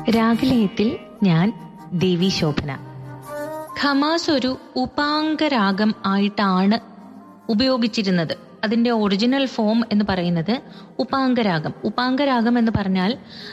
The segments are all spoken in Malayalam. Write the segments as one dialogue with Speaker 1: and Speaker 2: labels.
Speaker 1: രാഗലയത്തിൽ ഞാൻ ദേവി ശോഭന ഖമാസ് ഒരു ഉപാംഗരാഗം ആയിട്ടാണ് ഉപയോഗിച്ചിരുന്നത് അതിന്റെ ഒറിജിനൽ ഫോം എന്ന് പറയുന്നത് ഉപാംഗരാഗം ഉപാംഗരാഗം എന്ന് പറഞ്ഞാൽ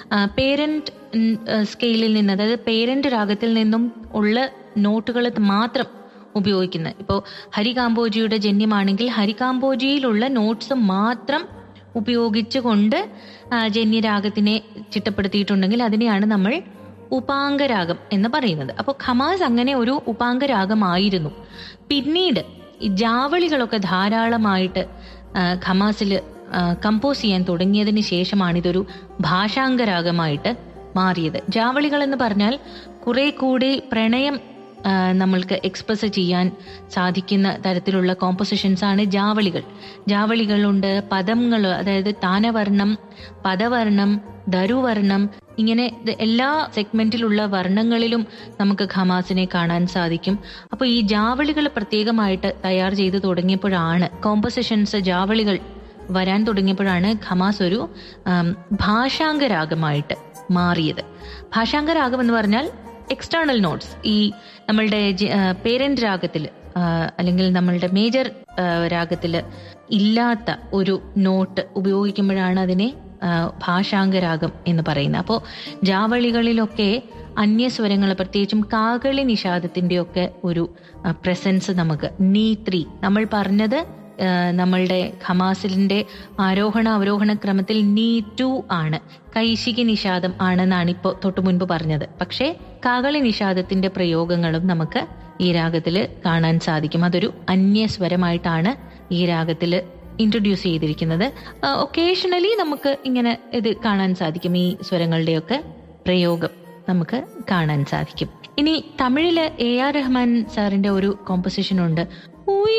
Speaker 1: പേരന്റ് സ്കെയിലിൽ നിന്ന് അതായത് പേരന്റ് രാഗത്തിൽ നിന്നും ഉള്ള നോട്ടുകൾ മാത്രം ഉപയോഗിക്കുന്നത് ഇപ്പോൾ ഹരികാമ്പോജിയുടെ ജന്യമാണെങ്കിൽ ഹരികാമ്പോജിയിലുള്ള നോട്ട്സ് മാത്രം ഉപയോഗിച്ചുകൊണ്ട് ആ, ജന്യരാഗത്തിനെ ചിട്ടപ്പെടുത്തിയിട്ടുണ്ടെങ്കിൽ അതിനെയാണ് നമ്മൾ ഉപാംഗരാഗം എന്ന് പറയുന്നത് അപ്പോൾ ഖമാസ് അങ്ങനെ ഒരു ഉപാംഗരാഗമായിരുന്നു പിന്നീട് ഈ ജാവളികളൊക്കെ ധാരാളമായിട്ട് ആ, ഖമാസിൽ കമ്പോസ് ചെയ്യാൻ തുടങ്ങിയതിന് ശേഷമാണ് ഇതൊരു ഭാഷാംഗരാഗമായിട്ട് മാറിയത് ജാവളികൾ എന്ന് പറഞ്ഞാൽ കുറെ കൂടി പ്രണയം ആ, നമ്മൾക്ക് എക്സ്പ്രസ് ചെയ്യാൻ സാധിക്കുന്ന തരത്തിലുള്ള കോമ്പോസിഷൻസ് ആണ് ജാവളികൾ ജാവളികളുണ്ട് പദങ്ങൾ അതായത് താനവർണം പദവർണം ദരുവർണം ഇങ്ങനെ ഇത് എല്ലാ സെഗ്മെന്റിലുള്ള വർണ്ണങ്ങളിലും നമുക്ക് ഖമാസിനെ കാണാൻ സാധിക്കും അപ്പോൾ ഈ ജാവളികൾ പ്രത്യേകമായിട്ട് തയ്യാർ ചെയ്ത് തുടങ്ങിയപ്പോഴാണ് കോമ്പോസിഷൻസ് ജാവളികൾ വരാൻ തുടങ്ങിയപ്പോഴാണ് ഖമാസ് ഒരു ആം, ഭാഷാംഗരാഗമായിട്ട് മാറിയത് ഭാഷാംഗരാഗം എന്ന് പറഞ്ഞാൽ എക്സ്റ്റേണൽ നോട്ട്സ് ഈ നമ്മളുടെ പേരന്റ് രാഗത്തിൽ അല്ലെങ്കിൽ നമ്മളുടെ മേജർ രാഗത്തിൽ ഇല്ലാത്ത ഒരു നോട്ട് ഉപയോഗിക്കുമ്പോഴാണ് അതിനെ ആ, ഭാഷാംഗരാഗം എന്ന് പറയുന്നത് അപ്പോൾ ജാവളികളിലൊക്കെ അന്യസ്വരങ്ങൾ പ്രത്യേകിച്ചും കാകളി നിഷാദത്തിന്റെ ഒക്കെ ഒരു പ്രസൻസ് നമുക്ക് നീ ത്രീ നമ്മൾ പറഞ്ഞത് ആ, നമ്മളുടെ ഖമാസിലിന്റെ ആരോഹണ അവരോഹണ ക്രമത്തിൽ നീ ടു ആണ് കൈശികി നിഷാദം ആണെന്നാണ് ഇപ്പോൾ തൊട്ടു മുൻപ് പറഞ്ഞത് പക്ഷേ കാകളി നിഷാദത്തിന്റെ പ്രയോഗങ്ങളും നമുക്ക് ഈ രാഗത്തില് കാണാൻ സാധിക്കും അതൊരു അന്യസ്വരമായിട്ടാണ് ഈ രാഗത്തില് ഇൻട്രൊഡ്യൂസ് ചെയ്തിരിക്കുന്നത് ഒക്കേഷണലി നമുക്ക് ഇങ്ങനെ ഇത് കാണാൻ സാധിക്കും ഈ സ്വരങ്ങളുടെയൊക്കെ പ്രയോഗം നമുക്ക് കാണാൻ സാധിക്കും ഇനി തമിഴില് എ ആർ റഹ്മാൻ സാറിന്റെ ഒരു കോമ്പസിഷൻ ഉണ്ട്